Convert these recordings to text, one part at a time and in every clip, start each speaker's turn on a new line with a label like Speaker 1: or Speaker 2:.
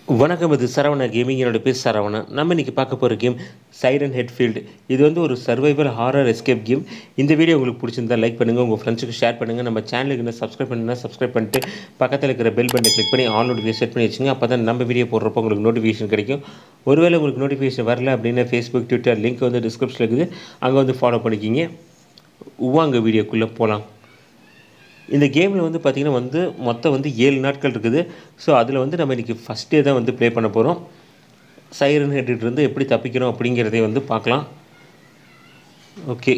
Speaker 1: வணக்கம் இது சரவணா கேமிங் என்னோட பேர் சரவணா நம்ம இன்றைக்கி பார்க்க போகிற கேம் சைரன் ஹெட்ஃபீல்டு இது வந்து ஒரு சர்வைவல் ஹாரர் எஸ்கேப் கேம் இந்த வீடியோ உங்களுக்கு பிடிச்சிருந்தா லைக் பண்ணுங்கள் உங்கள் ஃப்ரெண்ட்ஸுக்கு ஷேர் பண்ணுங்கள் நம்ம சேனலுக்கு என்ன சப்ஸ்கிரைப் பண்ணுன்னா சப்ஸ்கிரைப் பண்ணிட்டு பக்கத்தில் இருக்கிற பெல் பட்டனை கிளிக் பண்ணி ஆல் நோட்டிஃபிகேஷன் செட் பண்ணி வச்சுங்க அப்போ தான் நம்ம வீடியோ போடுறப்போ உங்களுக்கு நோட்டிஃபிகேஷன் கிடைக்கும் ஒருவேளை உங்களுக்கு நோட்டிஃபிகேஷன் வரல அப்படின்னா ஃபேஸ்புக் ட்விட்டர் லிங்க் வந்து டிஸ்கிரிப்ஷனில் இருக்குது அங்கே வந்து ஃபாலோ பண்ணிக்கிங்க வாங்க வீடியோக்குள்ளே போகலாம் இந்த கேமில் வந்து பார்த்திங்கன்னா வந்து மொத்தம் வந்து ஏழு நாட்கள் இருக்குது ஸோ அதில் வந்து நம்ம இன்றைக்கி ஃபஸ்ட் டே தான் வந்து ப்ளே பண்ண போகிறோம் சைரன் ஹெட்டிலிருந்து எப்படி தப்பிக்கிறோம் அப்படிங்கிறதை வந்து பார்க்கலாம் ஓகே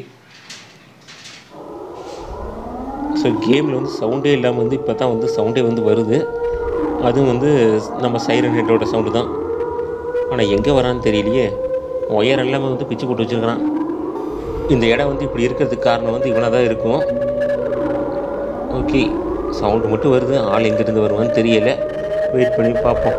Speaker 1: ஸோ கேமில் வந்து சவுண்டே இல்லாமல் வந்து இப்போ தான் வந்து சவுண்டே வந்து வருது அதுவும் வந்து நம்ம சைரன் ஹெட்டோட சவுண்டு தான் ஆனால் எங்கே வரான்னு தெரியலையே ஒயர் எல்லாமே வந்து பிச்சு போட்டு வச்சுருக்கிறான் இந்த இடம் வந்து இப்படி இருக்கிறதுக்கு காரணம் வந்து இவனாக தான் இருக்கும் ஓகே சவுண்டு மட்டும் வருது ஆள் எங்கேருந்து வருவான்னு தெரியல வெயிட் பண்ணி பார்ப்போம்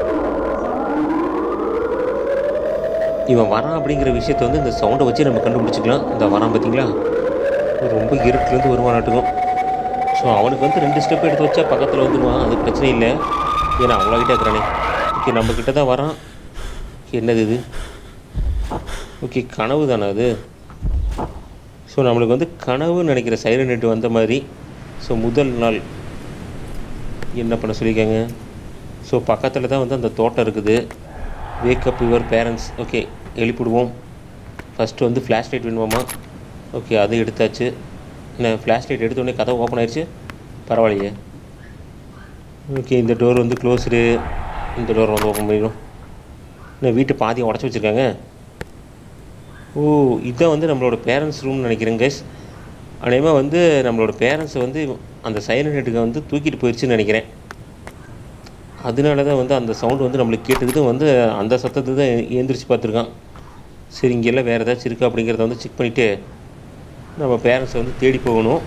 Speaker 1: இவன் வரான் அப்படிங்கிற விஷயத்த வந்து இந்த சவுண்டை வச்சு நம்ம கண்டுபிடிச்சிக்கலாம் இந்த வரான் பார்த்தீங்களா ரொம்ப இருட்டுலேருந்து வருவானாட்டுக்கும் ஸோ அவனுக்கு வந்து ரெண்டு ஸ்டெப் எடுத்து வச்சா பக்கத்தில் வந்துடுவான் அது பிரச்சனை இல்லை ஏன்னா அவ்வளோ கிட்டே இருக்கிறானே ஓகே நம்மக்கிட்ட தான் வரான் என்னது இது ஓகே கனவு தானே அது ஸோ நம்மளுக்கு வந்து கனவுன்னு நினைக்கிற சைரன் நெட் வந்த மாதிரி ஸோ முதல் நாள் என்ன பண்ண சொல்லியிருக்காங்க ஸோ பக்கத்தில் தான் வந்து அந்த தோட்டம் இருக்குது வேக்கப் யுவர் பேரண்ட்ஸ் ஓகே எழுப்பிடுவோம் ஃபஸ்ட்டு வந்து ஃப்ளாஷ் லைட் வேணுமாம்மா ஓகே அது எடுத்தாச்சு என்ன ஃப்ளாஷ் லைட் எடுத்தோடனே கதவு ஓப்பன் ஆயிடுச்சு பரவாயில்லையே ஓகே இந்த டோர் வந்து க்ளோஸ்டு இந்த டோர் வந்து ஓப்பன் பண்ணிடும் என்ன வீட்டு பாதியை உடச்சி வச்சுருக்காங்க ஓ இதான் வந்து நம்மளோட பேரண்ட்ஸ் ரூம்னு நினைக்கிறேன் கைஸ் அநேகமாக வந்து நம்மளோட பேரண்ட்ஸை வந்து அந்த சைலண்ட் ஹெட்டுக்கு வந்து தூக்கிட்டு போயிடுச்சுன்னு நினைக்கிறேன் அதனால தான் வந்து அந்த சவுண்டு வந்து நம்மளுக்கு கேட்டதுக்கு வந்து அந்த சத்தத்தை தான் ஏந்திரிச்சு பார்த்துருக்கான் சரி இங்கெல்லாம் வேறு ஏதாச்சும் இருக்கா அப்படிங்கிறத வந்து செக் பண்ணிவிட்டு நம்ம பேரண்ட்ஸை வந்து தேடி போகணும்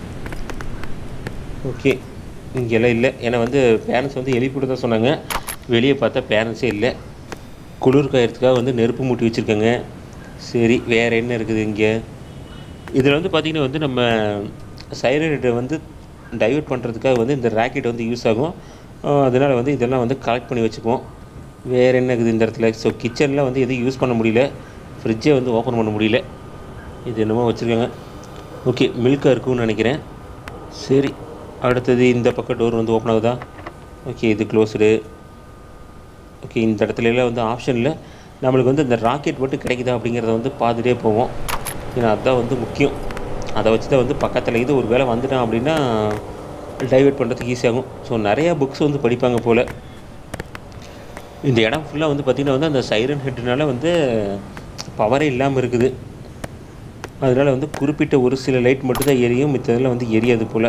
Speaker 1: ஓகே இங்கெல்லாம் இல்லை ஏன்னா வந்து பேரண்ட்ஸ் வந்து எழுப்பிவிட தான் சொன்னாங்க வெளியே பார்த்தா பேரண்ட்ஸே இல்லை குளிர் காயறதுக்காக வந்து நெருப்பு மூட்டி வச்சுருக்காங்க சரி வேறு என்ன இருக்குது இங்கே இதில் வந்து பார்த்திங்கன்னா வந்து நம்ம சைரனைட்டை வந்து டைவர்ட் பண்ணுறதுக்காக வந்து இந்த ராக்கெட் வந்து யூஸ் ஆகும் அதனால் வந்து இதெல்லாம் வந்து கலெக்ட் பண்ணி வச்சுக்குவோம் வேறு என்ன இருக்குது இந்த இடத்துல ஸோ கிச்சனில் வந்து எதுவும் யூஸ் பண்ண முடியல ஃப்ரிட்ஜை வந்து ஓப்பன் பண்ண முடியல இது என்னமோ வச்சுருக்காங்க ஓகே மில்காக இருக்கும்னு நினைக்கிறேன் சரி அடுத்தது இந்த பக்கம் டோர் வந்து ஓப்பன் ஆகுதா ஓகே இது க்ளோஸ்டு ஓகே இந்த இடத்துல எல்லாம் வந்து ஆப்ஷனில் நம்மளுக்கு வந்து இந்த ராக்கெட் மட்டும் கிடைக்குதா அப்படிங்கிறத வந்து பார்த்துட்டே போவோம் ஏன்னா அதுதான் வந்து முக்கியம் அதை வச்சு தான் வந்து பக்கத்தில் இது ஒரு வேளை வந்துட்டான் அப்படின்னா டைவெர்ட் பண்ணுறதுக்கு ஈஸியாகும் ஸோ நிறையா புக்ஸ் வந்து படிப்பாங்க போல் இந்த இடம் ஃபுல்லாக வந்து பார்த்திங்கன்னா வந்து அந்த சைரன் ஹெட்னால வந்து பவரே இல்லாமல் இருக்குது அதனால் வந்து குறிப்பிட்ட ஒரு சில லைட் மட்டும் தான் எரியும் மித்ததெல்லாம் வந்து எரியாது போல்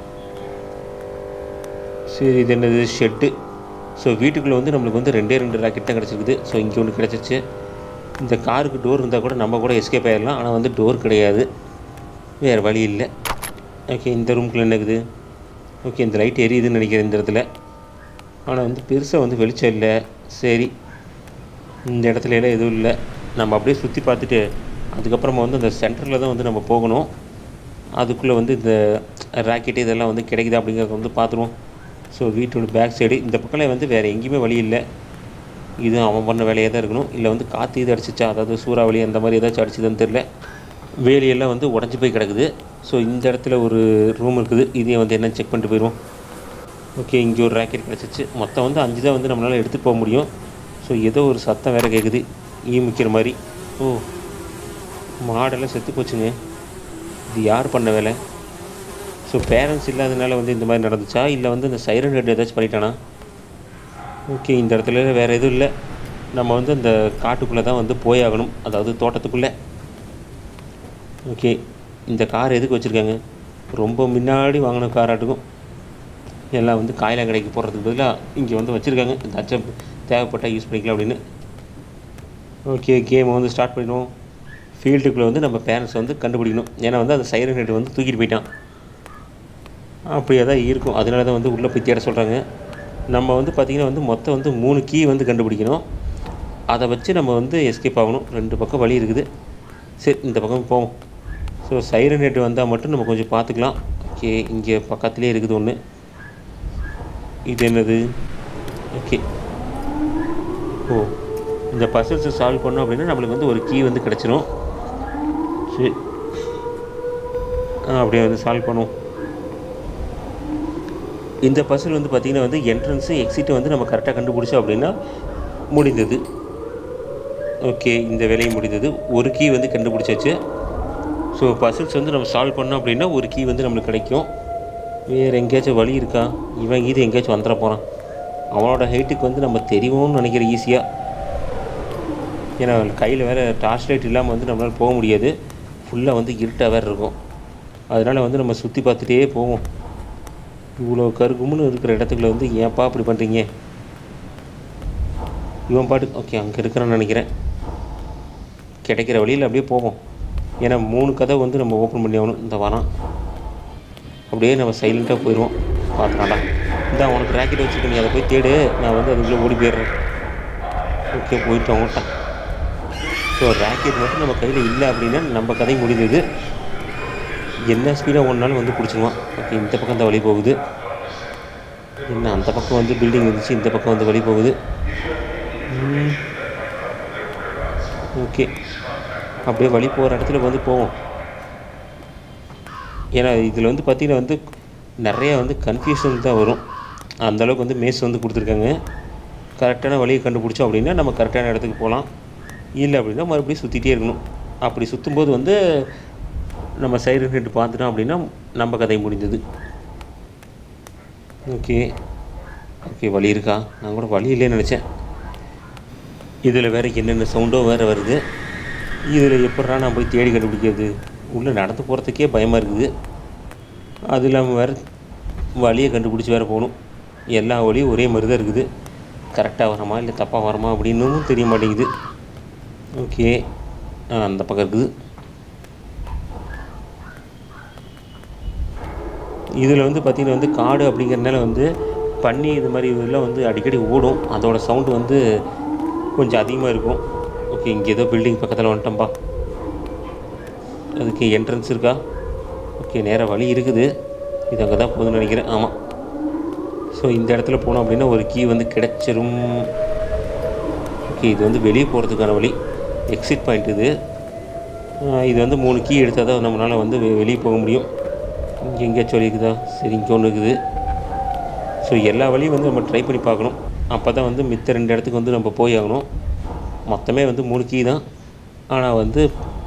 Speaker 1: சரி இது என்னது ஷெட்டு ஸோ வீட்டுக்குள்ளே வந்து நம்மளுக்கு வந்து ரெண்டே ரெண்டு ராக்கெட் தான் கிடச்சிருக்குது ஸோ இங்கே ஒன்று கிடச்சிச்சு இந்த காருக்கு டோர் இருந்தால் கூட நம்ம கூட எஸ்கேப் ஆகிடலாம் ஆனால் வந்து டோர் கிடையாது வேறு வழி இல்லை ஓகே இந்த ரூம்குள்ளே என்ன இருக்குது ஓகே இந்த லைட் எரியுதுன்னு நினைக்கிறேன் இந்த இடத்துல ஆனால் வந்து பெருசாக வந்து வெளிச்சம் இல்லை சரி இந்த இடத்துல எல்லாம் எதுவும் இல்லை நம்ம அப்படியே சுற்றி பார்த்துட்டு அதுக்கப்புறமா வந்து அந்த சென்டரில் தான் வந்து நம்ம போகணும் அதுக்குள்ளே வந்து இந்த ராக்கெட்டு இதெல்லாம் வந்து கிடைக்குதா அப்படிங்கிறத வந்து பார்த்துருவோம் ஸோ வீட்டோட பேக் சைடு இந்த பக்கம் வந்து வேறு எங்கேயுமே வழி இல்லை இது அவன் பண்ண வேலையாக தான் இருக்கணும் இல்லை வந்து காற்று இது அடிச்சிச்சா அதாவது சூறாவளி அந்த மாதிரி ஏதாச்சும் அடிச்சுதுன்னு தெரில வேலியெல்லாம் வந்து உடஞ்சி போய் கிடக்குது ஸோ இந்த இடத்துல ஒரு ரூம் இருக்குது இதையும் வந்து என்ன செக் பண்ணிட்டு போயிடுவோம் ஓகே இங்கே ஒரு ராக்கெட் கிடச்சிச்சு மொத்தம் வந்து அஞ்சு தான் வந்து நம்மளால் எடுத்துகிட்டு போக முடியும் ஸோ ஏதோ ஒரு சத்தம் வேறு கேட்குது ஈ முக்கிற மாதிரி ஓ மாடெல்லாம் செத்து போச்சுங்க இது யார் பண்ண வேலை ஸோ பேரண்ட்ஸ் இல்லாதனால வந்து இந்த மாதிரி நடந்துச்சா இல்லை வந்து இந்த சைரன் ஹெட் ஏதாச்சும் பண்ணிட்டானா ஓகே இந்த இடத்துல வேறு எதுவும் இல்லை நம்ம வந்து அந்த காட்டுக்குள்ளே தான் வந்து போயாகணும் அதாவது தோட்டத்துக்குள்ளே ஓகே இந்த கார் எதுக்கு வச்சுருக்காங்க ரொம்ப முன்னாடி வாங்கின காராட்டுக்கும் எல்லாம் வந்து காயிலா கடைக்கு போடுறதுக்கு பதிலாக இங்கே வந்து வச்சுருக்காங்க இந்த அச்சம் தேவைப்பட்டால் யூஸ் பண்ணிக்கலாம் அப்படின்னு ஓகே கேமை வந்து ஸ்டார்ட் பண்ணிடுவோம் ஃபீல்டுக்குள்ளே வந்து நம்ம பேரண்ட்ஸ் வந்து கண்டுபிடிக்கணும் ஏன்னா வந்து அந்த சைரன் ஹெட் வந்து தூக்கிட்டு போயிட்டான் அப்படியே தான் இருக்கும் அதனால தான் வந்து உள்ளே போய் தேட சொல்கிறாங்க நம்ம வந்து பார்த்திங்கன்னா வந்து மொத்தம் வந்து மூணு கீ வந்து கண்டுபிடிக்கணும் அதை வச்சு நம்ம வந்து எஸ்கேப் ஆகணும் ரெண்டு பக்கம் வழி இருக்குது சரி இந்த பக்கம் போவோம் ஸோ சைரன் ஹெட் வந்தால் மட்டும் நம்ம கொஞ்சம் பார்த்துக்கலாம் ஓகே இங்கே பக்கத்துலேயே இருக்குது ஒன்று இது என்னது ஓகே ஓ இந்த பசில்ஸை சால்வ் பண்ணோம் அப்படின்னா நம்மளுக்கு வந்து ஒரு கீ வந்து கிடச்சிரும் சரி ஆ, அப்படியே வந்து சால்வ் பண்ணுவோம் இந்த பசில் வந்து பார்த்திங்கன்னா வந்து என்ட்ரன்ஸு எக்ஸிட்டை வந்து நம்ம கரெக்டாக கண்டுபிடிச்சோம் அப்படின்னா முடிந்தது ஓகே இந்த வேலையும் முடிந்தது ஒரு கீ வந்து கண்டுபிடிச்சாச்சு ஸோ பசில்ஸ் வந்து நம்ம சால்வ் பண்ணோம் அப்படின்னா ஒரு கீ வந்து நம்மளுக்கு கிடைக்கும் வேறு எங்கேயாச்சும் வழி இருக்கா இவன் இது எங்கேயாச்சும் வந்துட போகிறான் அவனோட ஹைட்டுக்கு வந்து நம்ம தெரியும்னு நினைக்கிறேன் ஈஸியாக ஏன்னா கையில் வேறு டார்ச் லைட் இல்லாமல் வந்து நம்மளால் போக முடியாது ஃபுல்லாக வந்து இருட்டாக வேறு இருக்கும் அதனால் வந்து நம்ம சுற்றி பார்த்துட்டே போவோம் இவ்வளோ கருகும்னு இருக்கிற இடத்துக்குள்ள வந்து ஏன்ப்பா அப்படி பண்ணுறீங்க இவன் பாட்டு ஓகே அங்கே இருக்கிறான்னு நினைக்கிறேன் கிடைக்கிற வழியில் அப்படியே போவோம் ஏன்னா மூணு கதை வந்து நம்ம ஓப்பன் பண்ணி ஆகணும் இந்த வரான் அப்படியே நம்ம சைலண்ட்டாக போயிடுவோம் பார்த்துனாடா இந்த உனக்கு ராக்கெட் வச்சுருக்க நீ அதை போய் தேடு நான் வந்து அதுக்குள்ளே ஓடி போயிடுறேன் ஓகே போயிட்டு அவங்கட்டான் ஸோ ராக்கெட் மட்டும் நம்ம கையில் இல்லை அப்படின்னா நம்ம கதை முடிந்தது என்ன ஸ்பீடாக ஒன்றாலும் வந்து பிடிச்சிருவான் ஓகே இந்த பக்கம் தான் வழி போகுது என்ன அந்த பக்கம் வந்து பில்டிங் இருந்துச்சு இந்த பக்கம் வந்து வழி போகுது ம். ஓகே அப்படியே வழி போகிற இடத்துல வந்து போவோம் ஏன்னா இதில் வந்து பார்த்திங்கன்னா வந்து நிறைய வந்து கன்ஃபியூஷன் தான் வரும் அந்த அளவுக்கு வந்து மேஸ் வந்து கொடுத்துருக்காங்க கரெக்டான வழியை கண்டுபிடிச்சோம் அப்படின்னா நம்ம கரெக்டான இடத்துக்கு போகலாம் இல்லை அப்படின்னா மறுபடியும் சுற்றிட்டே இருக்கணும் அப்படி சுற்றும்போது வந்து நம்ம சைடு ஹெட் பார்த்துட்டோம் அப்படின்னா நம்ம கதை முடிஞ்சது ஓகே ஓகே வழி இருக்கா நான் கூட வழி இல்லைன்னு நினச்சேன் இதில் வேறு என்னென்ன சவுண்டோ வேறு வருது இதில் எப்படா நான் போய் தேடி கண்டுபிடிக்கிறது உள்ளே நடந்து போகிறதுக்கே பயமாக இருக்குது அது இல்லாமல் வேறு வழியை கண்டுபிடிச்சி வேறு போகணும் எல்லா வழியும் ஒரே மாதிரி தான் இருக்குது கரெக்டாக வரமா இல்லை தப்பாக வரமா அப்படின்னும் தெரிய மாட்டேங்குது ஓகே ஆ அந்த பக்கம் இருக்குது இதில் வந்து பார்த்திங்கன்னா வந்து காடு அப்படிங்கிறதுனால வந்து பன்னி இது மாதிரி இதெல்லாம் வந்து அடிக்கடி ஓடும் அதோட சவுண்டு வந்து கொஞ்சம் அதிகமாக இருக்கும் ஓகே இங்கே ஏதோ பில்டிங் பக்கத்தில் வந்துட்டோம்ப்பா அதுக்கு என்ட்ரன்ஸ் இருக்கா ஓகே நேராக வழி இருக்குது இது அங்கே தான் போகுதுன்னு நினைக்கிறேன் ஆமாம் ஸோ இந்த இடத்துல போனோம் அப்படின்னா ஒரு கீ வந்து கிடைச்சிரும் ஓகே இது வந்து வெளியே போகிறதுக்கான வழி எக்ஸிட் பாயிண்ட் இது ஆஹ் இது வந்து மூணு கீ எடுத்தால் தான் நம்மளால் வந்து வெ- வெளியே போக முடியும் இங்கே எங்கேயாச்சும் வழி இருக்குதா சரி இங்கே ஒன்று இருக்குது ஸோ எல்லா வழியும் வந்து நம்ம ட்ரை பண்ணி பார்க்கணும் அப்போ தான் வந்து மித்த ரெண்டு இடத்துக்கு வந்து நம்ம போய் ஆகணும் மொத்தமே வந்து மூணு கீ தான் ஆனால் வந்து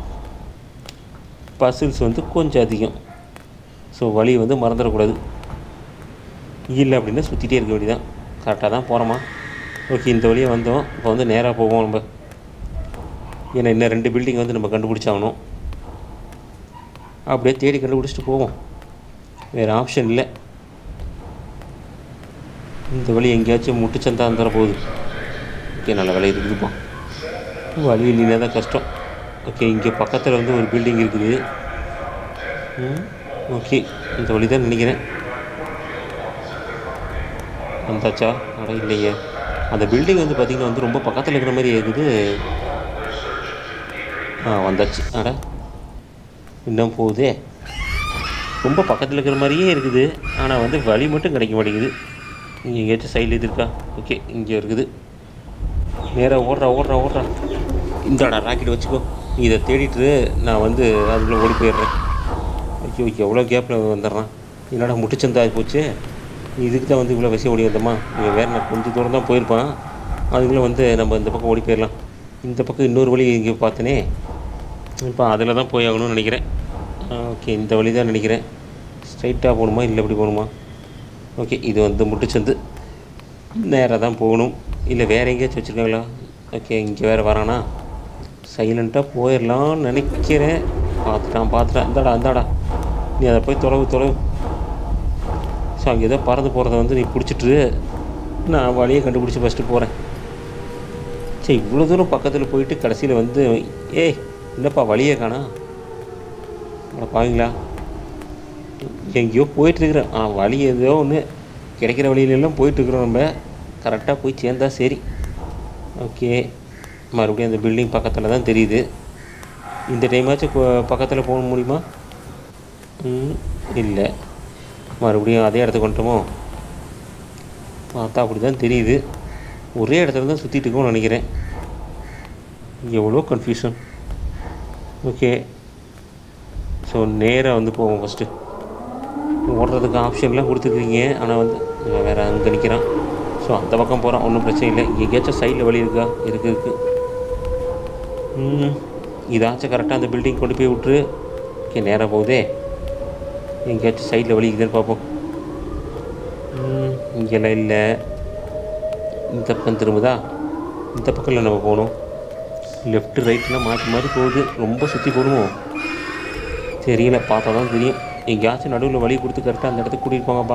Speaker 1: பசில்ஸ் வந்து கொஞ்சம் அதிகம் ஸோ வழி வந்து மறந்துடக்கூடாது இல்லை அப்படின்னா சுற்றிட்டே இருக்க வேண்டியதான் கரெக்டாக தான் போகிறோமா ஓகே இந்த வழியாக வந்தோம் இப்போ வந்து நேராக போவோம் நம்ம ஏன்னா இன்னும் ரெண்டு பில்டிங் வந்து நம்ம கண்டுபிடிச்சாகணும் அப்படியே தேடி கண்டுபிடிச்சிட்டு போவோம் வேறு ஆப்ஷன் இல்லை இந்த வழி எங்கேயாச்சும் முட்டுச்சந்தா தர போகுது ஓகே நல்ல வேலை இருக்குதுப்பா வழி இல்லைன்னா தான் கஷ்டம் ஓகே இங்கே பக்கத்தில் வந்து ஒரு பில்டிங் இருக்குது ம் ஓகே இந்த வழி தான் நினைக்கிறேன் வந்தாச்சா அட இல்லையே அந்த பில்டிங் வந்து பார்த்திங்கன்னா வந்து ரொம்ப பக்கத்தில் இருக்கிற மாதிரி இருக்குது ஆ வந்தாச்சு அட இன்னும் போகுதே ரொம்ப பக்கத்தில் இருக்கிற மாதிரியே இருக்குது ஆனால் வந்து வழி மட்டும் கிடைக்க மாட்டேங்குது இங்கே எங்கேயாச்சும் சைடில் இது இருக்கா ஓகே இங்கே இருக்குது நேராக ஓடுறா ஓடுறா ஓடுறா இந்தாடா ராக்கெட் வச்சுக்கோ நீ இதை தேடிட்டு நான் வந்து அதுக்குள்ளே ஓடி போயிடுறேன் ஐயோ எவ்வளோ கேப்பில் வந்துடுறான் என்னடா முட்டுச்சந்தா போச்சு இதுக்கு தான் வந்து இவ்வளோ விஷயம் ஓடி வந்தோமா இங்கே வேறு நான் கொஞ்சம் தூரம் தான் போயிருப்பான் அதுக்குள்ளே வந்து நம்ம இந்த பக்கம் ஓடி போயிடலாம் இந்த பக்கம் இன்னொரு வழி இங்கே பார்த்தனே இப்போ அதில் தான் போய் ஆகணும்னு நினைக்கிறேன் ஓகே இந்த வழி தான் நினைக்கிறேன் ஸ்ட்ரைட்டாக போகணுமா இல்லை எப்படி போகணுமா ஓகே இது வந்து முட்டுச்சந்து நேராக தான் போகணும் இல்லை வேறு எங்கேயாச்சும் வச்சுருக்காங்களா ஓகே இங்கே வேறு வரானா சைலண்ட்டாக போயிடலாம்னு நினைக்கிறேன் பார்த்துட்டான் பார்த்துட்டான் இந்தாடா இந்தாடா நீ அதை போய் தொலைவு தொலைவு ஸோ அங்கே ஏதோ பறந்து போகிறத வந்து நீ பிடிச்சிட்டு நான் வழியை கண்டுபிடிச்சி ஃபஸ்ட்டு போகிறேன் சரி இவ்வளோ தூரம் பக்கத்தில் போயிட்டு கடைசியில் வந்து ஏய் என்னப்பா வழியே காணா அட பாவீங்களா எங்கேயோ போயிட்டுருக்குறேன் ஆ வழி ஏதோ ஒன்று கிடைக்கிற வழியிலெல்லாம் போயிட்டுருக்குறோம் நம்ம கரெக்டாக போய் சேர்ந்தா சரி ஓகே மறுபடியும் அந்த பில்டிங் பக்கத்தில் தான் தெரியுது இந்த டைமாச்சும் பக்கத்தில் போக முடியுமா ம் இல்லை மறுபடியும் அதே இடத்துக்கு வந்துட்டோமோ பார்த்தா அப்படி தான் தெரியுது ஒரே இடத்துல தான் சுற்றிட்டு இருக்கோம்னு நினைக்கிறேன் எவ்வளோ கன்ஃபியூஷன் ஓகே ஸோ நேராக வந்து போவோம் ஃபஸ்ட்டு ஓடுறதுக்கு ஆப்ஷன்லாம் கொடுத்துருக்கீங்க ஆனால் வந்து இவன் வேறு அங்கே நிற்கிறான் ஸோ அந்த பக்கம் போகிறான் ஒன்றும் பிரச்சனை இல்லை எங்கேயாச்சும் சைடில் வழி இருக்கா இருக்கு இருக்கு ம் இதாச்சும் கரெக்டாக அந்த பில்டிங் கொண்டு போய் விட்ரு ஓகே நேராக போகுதே எங்கேயாச்சும் சைடில் வழி இருக்குதுன்னு பார்ப்போம் ம், இங்கெல்லாம் இல்லை இந்த பக்கம் திரும்புதா இந்த பக்கம்ல நம்ம போகணும் லெஃப்ட் ரைட்லாம் மாற்றி மாற்றி போகுது ரொம்ப சுற்றி போடுவோம் தெரியல பார்த்தா தான் தெரியும் எங்கேயாச்சும் நடுவில் வழி கொடுத்து கரெக்டாக அந்த இடத்துக்கு கூட்டிகிட்டு போங்கப்பா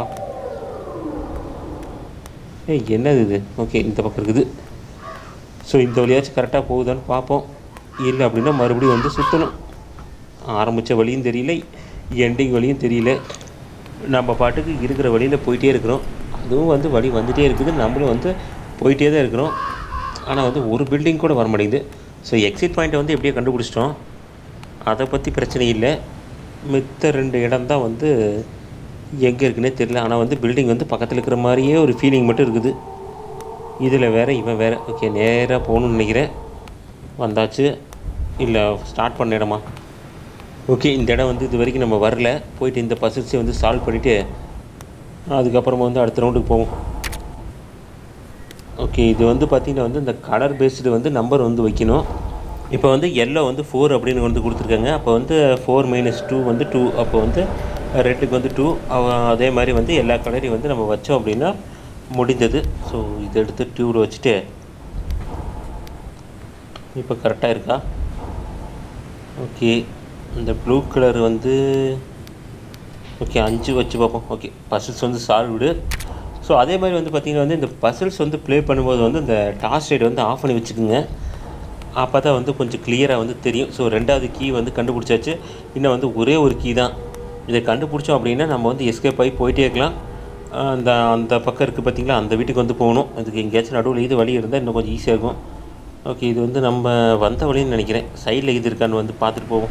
Speaker 1: ஏய் என்னது இது ஓகே இந்த பக்கம் இருக்குது ஸோ இந்த வழியாச்சும் கரெக்டாக போகுதான்னு பார்ப்போம் இல்லை அப்படின்னா மறுபடியும் வந்து சுற்றணும் ஆரம்பித்த வழியும் தெரியல எண்டிங் வழியும் தெரியல நம்ம பாட்டுக்கு இருக்கிற வழியில் போயிட்டே இருக்கிறோம் அதுவும் வந்து வழி வந்துகிட்டே இருக்குது நம்மளும் வந்து போயிட்டே தான் இருக்கிறோம் ஆனால் வந்து ஒரு பில்டிங் கூட வர மாட்டேங்குது ஸோ எக்ஸிட் பாயிண்ட்டை வந்து எப்படியோ கண்டுபிடிச்சிட்டோம் அதை பற்றி பிரச்சனை இல்லை மித்த ரெண்டு இடம் தான் வந்து எங்கே இருக்குன்னே தெரியல ஆனால் வந்து பில்டிங் வந்து பக்கத்தில் இருக்கிற மாதிரியே ஒரு ஃபீலிங் மட்டும் இருக்குது இதில் வேற இவன் வேற ஓகே நேராக போகணும்னு நினைக்கிறேன் வந்தாச்சு இல்லை ஸ்டார்ட் பண்ண இடமா ஓகே இந்த இடம் வந்து இது வரைக்கும் நம்ம வரல போயிட்டு இந்த பசில்ஸை வந்து சால்வ் பண்ணிவிட்டு அதுக்கப்புறமா வந்து அடுத்த ரவுண்டுக்கு போவோம் ஓகே இது வந்து பார்த்திங்கன்னா வந்து இந்த கலர் பேஸ்டு வந்து நம்பர் வந்து வைக்கணும் இப்போ வந்து எல்லோ வந்து ஃபோர் அப்படின்னு வந்து கொடுத்துருக்காங்க அப்போ வந்து ஃபோர் மைனஸ் டூ வந்து டூ அப்போ வந்து ரெட்டுக்கு வந்து டூ அதே மாதிரி வந்து எல்லா கலரையும் வந்து நம்ம வச்சோம் அப்படின்னா முடிந்தது ஸோ இதை எடுத்து டியூவில் வச்சுட்டு இப்போ கரெக்டாக இருக்கா ஓகே இந்த ப்ளூ கலர் வந்து ஓகே அஞ்சு வச்சு பார்ப்போம் ஓகே பசில்ஸ் வந்து சால்வ்டு ஸோ அதே மாதிரி வந்து பார்த்திங்கன்னா வந்து இந்த பசில்ஸ் வந்து ப்ளே பண்ணும்போது வந்து இந்த டார்ச் லைட் வந்து ஆஃப் பண்ணி வச்சுக்கோங்க அப்போ தான் வந்து கொஞ்சம் கிளியராக வந்து தெரியும் ஸோ ரெண்டாவது கீ வந்து கண்டுபிடிச்சாச்சு இன்னும் வந்து ஒரே ஒரு கீ தான் இதை கண்டுபிடிச்சோம் அப்படின்னா நம்ம வந்து எஸ்கேப் ஆகி போயிட்டே இருக்கலாம் ஆஹ் அந்த அந்த பக்கம் இருக்குது பார்த்தீங்களா அந்த வீட்டுக்கு வந்து போகணும் அதுக்கு எங்கேயாச்சும் நடுவில் இது வழி இருந்தால் இன்னும் கொஞ்சம் ஈஸியாக இருக்கும் ஓகே இது வந்து நம்ம வந்த வழின்னு நினைக்கிறேன் சைடில் இது இருக்கான்னு வந்து பார்த்துட்டு போவோம்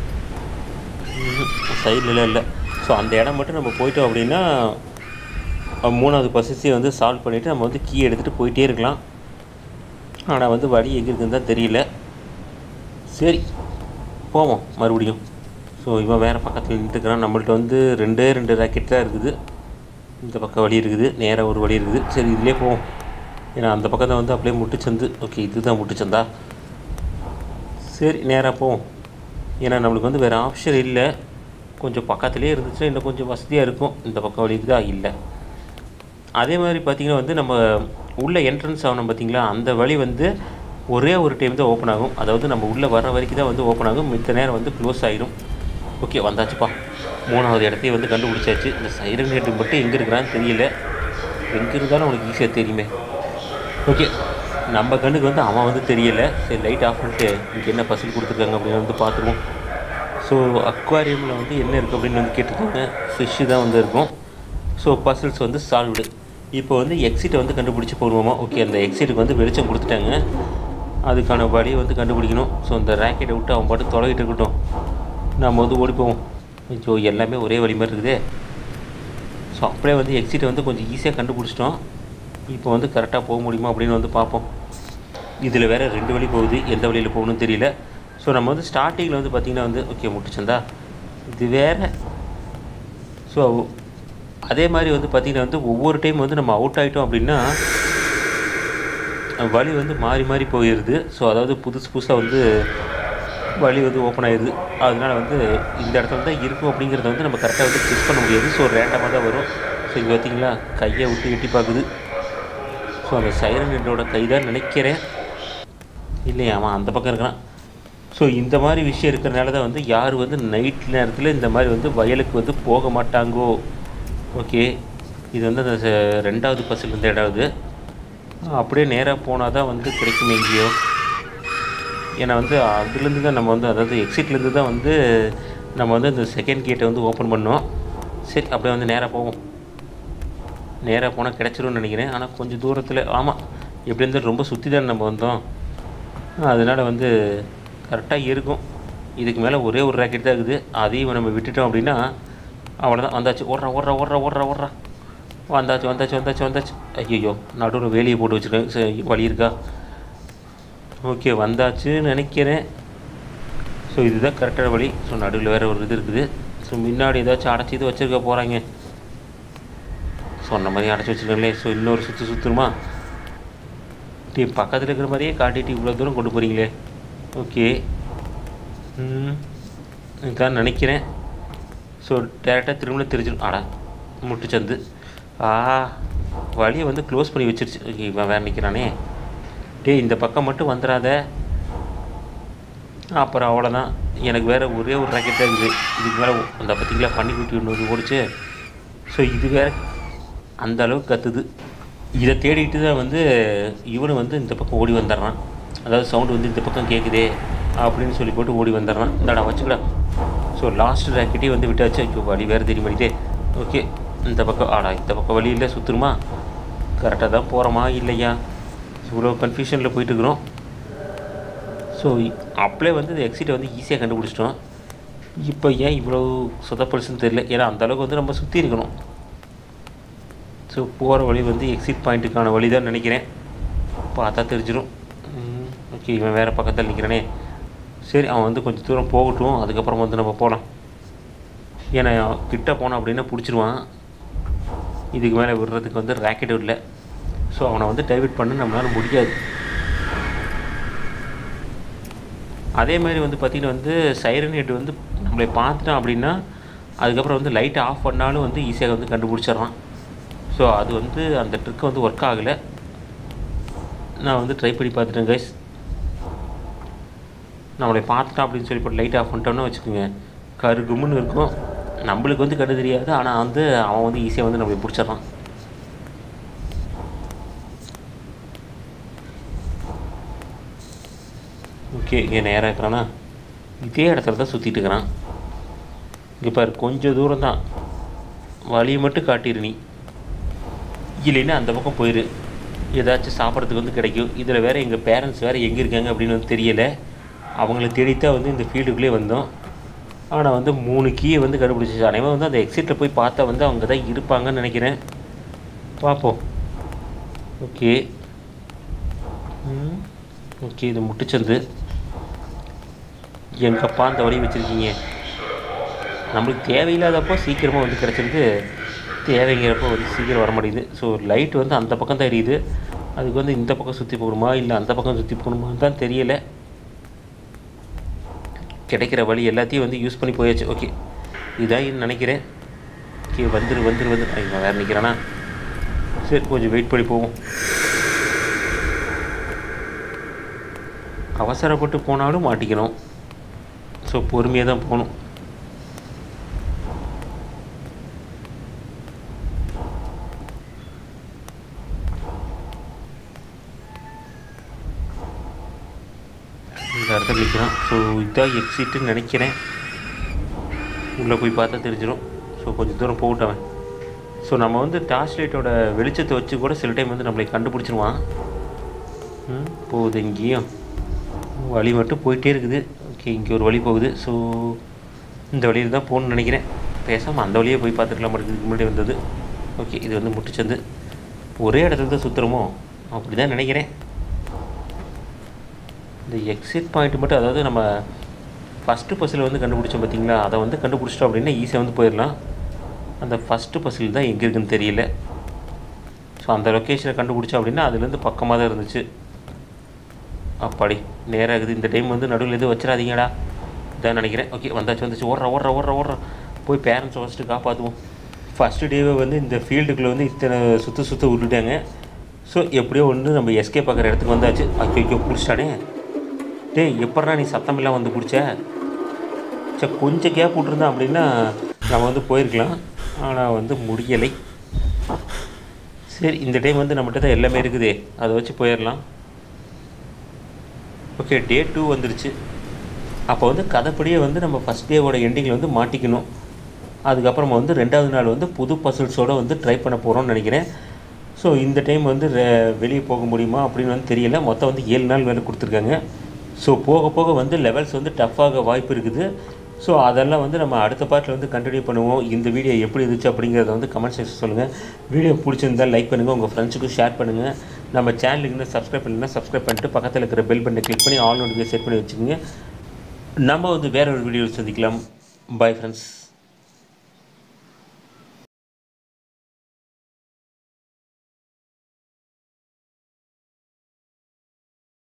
Speaker 1: சைட்லலாம் இல்லை ஸோ அந்த இடம் மட்டும் நம்ம போயிட்டோம் அப்படின்னா அஹ் மூணாவது பசிஸையை வந்து சால்வ் பண்ணிவிட்டு நம்ம வந்து கீ எடுத்துகிட்டு போயிட்டே இருக்கலாம் ஆனால் வந்து வழி எங்கே இருக்குன்னு தான் தெரியல சரி போவோம் மறுபடியும் ஸோ இவன் வேறு பக்கத்தில் நின்றுக்கிறான் நம்மள்ட்ட வந்து ரெண்டே ரெண்டு ராக்கெட் தான் இருக்குது இந்த பக்கம் வழி இருக்குது நேராக ஒரு வழி இருக்குது சரி இதிலே போவோம் ஏன்னா அந்த பக்கம் தான் வந்து அப்படியே முட்டுச்சந்து ஓகே இதுதான் முட்டுச்சந்தா சரி நேராக போவோம் ஏன்னா நம்மளுக்கு வந்து வேறு ஆப்ஷன் இல்லை கொஞ்சம் பக்கத்துலேயே இருந்துச்சுன்னா இன்னும் கொஞ்சம் வசதியாக இருக்கும் இந்த பக்கம் வழி இருக்குதா இல்லை அதே மாதிரி பார்த்திங்கன்னா வந்து நம்ம உள்ள என்ட்ரன்ஸ் ஆகணும் பார்த்தீங்களா அந்த வழி வந்து ஒரே ஒரு டைம் தான் ஓப்பன் ஆகும் அதாவது நம்ம உள்ளே வர வரைக்கும் தான் வந்து ஓப்பன் ஆகும் மித்த நேரம் வந்து க்ளோஸ் ஆகிடும் ஓகே வந்தாச்சுப்பா மூணாவது இடத்தையும் வந்து கண்டுபிடிச்சாச்சு இந்த சைரன் ஹெட்டு மட்டும் எங்கே இருக்கிறான்னு தெரியல எங்கே இருந்தாலும் உனக்கு ஈஸியாக தெரியுமே ஓகே நம்ம கண்ணுக்கு வந்து அவன் வந்து தெரியல சரி லைட் ஆஃப் பண்ணிட்டு இங்கே என்ன பசில் கொடுத்துருக்காங்க அப்படின்னு வந்து பார்த்துருவோம் ஸோ அக்வாரியமில் வந்து என்ன இருக்குது அப்படின்னு வந்து கேட்டிருக்காங்க ஃபிஷ்ஷு தான் வந்து இருக்கும் ஸோ பசில்ஸ் வந்து சால்வ்டு இப்போ வந்து எக்ஸிட்டை வந்து கண்டுபிடிச்சி போடுவோமா ஓகே அந்த எக்ஸிட்டுக்கு வந்து வெளிச்சம் கொடுத்துட்டாங்க அதுக்கான வழியை வந்து கண்டுபிடிக்கணும் ஸோ இந்த ராக்கெட்டை விட்டு அவன் பாட்டு தொலைகிட்டு இருக்கட்டும் நம்ம வந்து ஓடி போவோம் ஸோ எல்லாமே ஒரே வழி மாதிரி இருக்குதே ஸோ அப்படியே வந்து எக்ஸிட்டை வந்து கொஞ்சம் ஈஸியாக கண்டுபிடிச்சிட்டோம் இப்போ வந்து கரெக்டாக போக முடியுமா அப்படின்னு வந்து பார்ப்போம் இதில் வேறு ரெண்டு வழி போகுது எந்த வழியில் போகணும்னு தெரியல ஸோ நம்ம வந்து ஸ்டார்டிங்கில் வந்து பார்த்திங்கன்னா வந்து ஓகே முட்டுச்சந்தா இது வேறு ஸோ அதே மாதிரி வந்து பார்த்திங்கன்னா வந்து ஒவ்வொரு டைம் வந்து நம்ம அவுட் ஆகிட்டோம் அப்படின்னா வழி வந்து மாறி மாறி போயிடுது ஸோ அதாவது புதுசு புதுசாக வந்து வழி வந்து ஓப்பன் ஆயிடுது அதனால் வந்து இந்த இடத்துல தான் இருக்கும் அப்படிங்கிறத வந்து நம்ம கரெக்டாக வந்து செக் பண்ண முடியாது ஸோ ரேண்டமாக தான் வரும் ஸோ இங்கே பார்த்தீங்களா கையை விட்டு எட்டி பார்க்குது ஸோ அந்த சைரன் ஹெட்டோட கை தான் நினைக்கிறேன் இல்லையா அவன் அந்த பக்கம் இருக்கிறான் ஸோ இந்த மாதிரி விஷயம் இருக்கிறனால தான் வந்து யார் வந்து நைட் நேரத்தில் இந்த மாதிரி வந்து வயலுக்கு வந்து போக மாட்டாங்கோ ஓகே இது வந்து அந்த ச- ரெண்டாவது பஸ்ஸில் இருந்த இடாவது அப்படியே நேராக போனால் தான் வந்து கிடைக்கும் எங்கேயோ ஏன்னா வந்து அதுலேருந்து தான் நம்ம வந்து அதாவது எக்ஸிட்லேருந்து தான் வந்து நம்ம வந்து இந்த செகண்ட் கேட்டை வந்து ஓப்பன் பண்ணோம் சரி அப்படியே வந்து நேராக போவோம் நேராக போனால் கிடச்சிரும்னு நினைக்கிறேன் ஆனால் கொஞ்சம் தூரத்தில் ஆமாம் எப்படி இருந்தாலும் ரொம்ப சுற்றி தான் நம்ம வந்தோம் அதனால் வந்து கரெக்டாக இருக்கும் இதுக்கு மேலே ஒரே ஒரு ராக்கெட் தான் இருக்குது அதையும் நம்ம விட்டுட்டோம் அப்படின்னா அவ்வளோதான் வந்தாச்சு ஓடுறா ஓடுறா ஓடுறா ஓடுறா ஓடுறா வந்தாச்சு வந்தாச்சு வந்தாச்சு வந்தாச்சு ஐயோ நடுவில் வேலியை போட்டு வச்சுருக்கேன் சரி வழி இருக்கா ஓகே வந்தாச்சுன்னு நினைக்கிறேன் ஸோ இதுதான் கரெக்டான வழி ஸோ நடுவில் வேறு ஒரு இது இருக்குது ஸோ முன்னாடி ஏதாச்சும் அடைச்சி இது வச்சுருக்க போகிறாங்க சொன்ன மாதிரி அடைச்சி வச்சுருக்கீங்களே ஸோ இன்னொரு சுற்று சுற்றுமா டீ பக்கத்தில் இருக்கிற மாதிரியே காட்டிட்டு இவ்வளோ தூரம் கொண்டு போகிறீங்களே ஓகே ம் இதான் நினைக்கிறேன் ஸோ டேரெக்டாக திரும்ப தெரிஞ்சிடும் ஆடா முட்டுச்சந்து ஆ வழியை வந்து க்ளோஸ் பண்ணி வச்சிருச்சு ஓகே இவன் வேறு நிற்கிறானே டேய் இந்த பக்கம் மட்டும் வந்துடாத அப்புறம் அவ்வளோதான் எனக்கு வேறு ஒரே ஒரு ராக்கெட் தான் இருக்குது இதுக்கு மேலே அந்த பார்த்தீங்களா பண்ணி குட்டி ஒன்று வந்து ஓடிச்சு ஸோ இது வேறு அந்த அளவுக்கு கத்துது இதை தேடிட்டு தான் வந்து இவனு வந்து இந்த பக்கம் ஓடி வந்துடுறான் அதாவது சவுண்டு வந்து இந்த பக்கம் கேட்குதே அப்படின்னு சொல்லி போட்டு ஓடி வந்துடுறான் இந்தாடா வச்சுக்கடா ஸோ லாஸ்ட் ராக்கெட்டே வந்து விட்டாச்சு ஐயோ வழி வேறு தெரிய மாட்டேதே ஓகே இந்த பக்கம் ஆடா இந்த பக்கம் வழி இல்லை சுற்றுமா கரெக்டாக தான் போகிறோமா இல்லையா இவ்வளோ கன்ஃபியூஷனில் போயிட்டுருக்குறோம் ஸோ அப்படியே வந்து இந்த எக்ஸிட்டை வந்து ஈஸியாக கண்டுபிடிச்சிட்டோம் இப்போ ஏன் இவ்வளோ சொதப்படுச்சுன்னு தெரியல ஏன்னா அந்த அளவுக்கு வந்து நம்ம சுற்றி இருக்கணும் ஸோ போகிற வழி வந்து எக்ஸிட் பாயிண்ட்டுக்கான வழி தான் நினைக்கிறேன் பார்த்தா தெரிஞ்சிடும் ஓகே இவன் வேறு பக்கத்தில் நிற்கிறானே சரி அவன் வந்து கொஞ்சம் தூரம் போகட்டும் அதுக்கப்புறம் வந்து நம்ம போகலாம் ஏன்னா கிட்ட போனோம் அப்படின்னா பிடிச்சிருவான் இதுக்கு மேலே விடுறதுக்கு வந்து ராக்கெட் இல்லை ஸோ அவனை வந்து டைவர்ட் பண்ண நம்மளால் முடியாது அதே மாதிரி வந்து பார்த்திங்கன்னா வந்து சைரன் ஹெட் வந்து நம்மளை பார்த்துட்டான் அப்படின்னா அதுக்கப்புறம் வந்து லைட்டை ஆஃப் பண்ணாலும் வந்து ஈஸியாக வந்து கண்டுபிடிச்சிட்றான் ஸோ அது வந்து அந்த ட்ரிக் வந்து ஒர்க் ஆகலை நான் வந்து ட்ரை பண்ணி பார்த்துட்டேன் கைஸ் நம்மளை பார்த்துட்டான் அப்படின்னு சொல்லி போட்டு லைட் ஆஃப் பண்ணிட்டோம்னு வச்சுக்கோங்க கரு கும்முன்னு இருக்கும் நம்மளுக்கு வந்து கண்டு தெரியாது ஆனால் வந்து அவன் வந்து ஈஸியாக வந்து நம்மளை பிடிச்சிட்றான் ஓகே இங்கே நேராக இருக்கிறானா இதே இடத்துல தான் சுற்றிட்டு இருக்கிறான் இங்கே பாரு கொஞ்சம் தூரம் தான் வழியை மட்டும் காட்டிடு நீ இல்லைன்னா அந்த பக்கம் போயிரு ஏதாச்சும் சாப்பிட்றதுக்கு வந்து கிடைக்கும் இதில் வேறு எங்கள் பேரண்ட்ஸ் வேறு எங்கே இருக்காங்க அப்படின்னு வந்து தெரியலை அவங்கள தேடித்தான் வந்து இந்த ஃபீல்டுக்குள்ளே வந்தோம் ஆனால் வந்து மூணு கீயை வந்து கண்டுபிடிச்சிச்சு அனைவரும் வந்து அந்த எக்ஸிட்டில் போய் பார்த்தா வந்து அவங்க தான் இருப்பாங்கன்னு நினைக்கிறேன் பார்ப்போம் ஓகே ம் ஓகே இது முட்டுச்சந்து எங்கப்பா அந்த வழி வச்சுருக்கீங்க நம்மளுக்கு தேவையில்லாதப்போ சீக்கிரமாக வந்து கிடச்சிருந்து தேவைங்கிறப்போ வந்து சீக்கிரம் வர மாட்டேங்குது ஸோ லைட் வந்து அந்த பக்கம் தான் எரியுது அதுக்கு வந்து இந்த பக்கம் சுற்றி போகணுமா இல்லை அந்த பக்கம் சுற்றி போகணுமான்னு தான் தெரியலை கிடைக்கிற வழி எல்லாத்தையும் வந்து யூஸ் பண்ணி போயாச்சு ஓகே இதான் நினைக்கிறேன் ஓகே வந்துரு வந்துரு வந்துரு ஐயோ வேறு நிற்கிறானா சரி கொஞ்சம் வெயிட் பண்ணி போவோம் அவசரப்பட்டு போனாலும் மாட்டிக்கணும் ஸோ பொறுமையாக தான் போகணும் இந்த இடத்துல நிற்கிறான் ஸோ இதான் எக்ஸிட்டுன்னு நினைக்கிறேன் உள்ளே போய் பார்த்தா தெரிஞ்சிடும் ஸோ கொஞ்சம் தூரம் போகட்டவன் ஸோ நம்ம வந்து டார்ச் லைட்டோட வெளிச்சத்தை வச்சு கூட சில டைம் வந்து நம்மளை கண்டுபிடிச்சிருவான் ம், போகுது இங்கேயும் வழி மட்டும் போயிட்டே இருக்குது ஓகே இங்கே ஒரு வழி போகுது ஸோ இந்த வழியில் தான் போகணும்னு நினைக்கிறேன் பேசாமல் அந்த வழியே போய் பார்த்துக்கலாம் இதுக்கு முன்னாடி வந்தது ஓகே இது வந்து முட்டுச்சந்து ஒரே இடத்துல தான் சுற்றுறோமோ அப்படி தான் நினைக்கிறேன் இந்த எக்ஸிட் பாயிண்ட் மட்டும் அதாவது நம்ம ஃபஸ்ட்டு பஸ்ஸில் வந்து கண்டுபிடிச்சோம் பார்த்தீங்களா அதை வந்து கண்டுபிடிச்சிட்டோம் அப்படின்னா ஈஸியாக வந்து போயிடலாம் அந்த ஃபஸ்ட்டு பஸ்ஸில் தான் எங்கே இருக்குன்னு தெரியல ஸோ அந்த லொக்கேஷனை கண்டுபிடிச்சோம் அப்படின்னா அதுலேருந்து பக்கமாக தான் இருந்துச்சு அப்பாடி நேராக இருக்குது இந்த டைம் வந்து நடுவில் எதுவும் வச்சிடாதீங்கடா இதான் நினைக்கிறேன் ஓகே வந்தாச்சு வந்துச்சு ஓடுற ஓடுற ஓடுற ஓடுற போய் பேரண்ட்ஸை ஃபஸ்ட்டு காப்பாற்றுவோம் ஃபஸ்ட்டு டேவே வந்து இந்த ஃபீல்டுக்குள்ளே வந்து இத்தனை சுற்று சுற்ற விட்டுட்டாங்க ஸோ எப்படியோ ஒன்று நம்ம எஸ்கே பார்க்குற இடத்துக்கு வந்தாச்சு ஐயோ பிடிச்சிட்டானே டேய் எப்பட்றா நீ சத்தம் இல்லாம வந்து பிடிச்ச சரி கொஞ்சம் கேப் விட்ருந்தான் அப்படின்னா நம்ம வந்து போயிருக்கலாம் ஆனால் வந்து முடியலை சரி இந்த டைம் வந்து நம்மகிட்ட தான் எல்லாமே இருக்குதே அதை வச்சு போயிடலாம் ஓகே டே டூ வந்துருச்சு அப்போ வந்து கதைப்படியே வந்து நம்ம ஃபஸ்ட் டேவோட எண்டிங்கில் வந்து மாட்டிக்கணும் அதுக்கப்புறமா வந்து ரெண்டாவது நாள் வந்து புது பசில்ஸோடு வந்து ட்ரை பண்ண போகிறோம்னு நினைக்கிறேன் ஸோ இந்த டைம் வந்து ரெ- வெளியே போக முடியுமா அப்படின்னு வந்து தெரியல மொத்தம் வந்து ஏழு நாள் வேலை கொடுத்துருக்காங்க ஸோ போக போக வந்து லெவல்ஸ் வந்து டஃப்பாக வாய்ப்பு இருக்குது ஸோ அதெல்லாம் வந்து நம்ம அடுத்த பார்ட்டில் வந்து கண்டினியூ பண்ணுவோம் இந்த வீடியோ எப்படி இருந்துச்சு அப்படிங்கிறத வந்து கமெண்ட் செக்ஷன் சொல்லுங்கள் வீடியோ பிடிச்சிருந்தால் லைக் பண்ணுங்கள் உங்கள் ஃப்ரெண்ட்ஸுக்கும் ஷேர் பண்ணுங்கள் நம்ம சேனலுக்கு இன்னும் சப்ஸ்கிரைப் பண்ணலைன்னா சப்ஸ்கிரைப் பண்ணிட்டு பக்கத்தில் இருக்கிற பெல் பட்டனை கிளிக் பண்ணி ஆல் நோட்டிஃபிகேஷன் செட் பண்ணி வச்சுக்கோங்க நம்ம வந்து வேற ஒரு வீடியோ சந்திக்கலாம் பை ஃப்ரெண்ட்ஸ்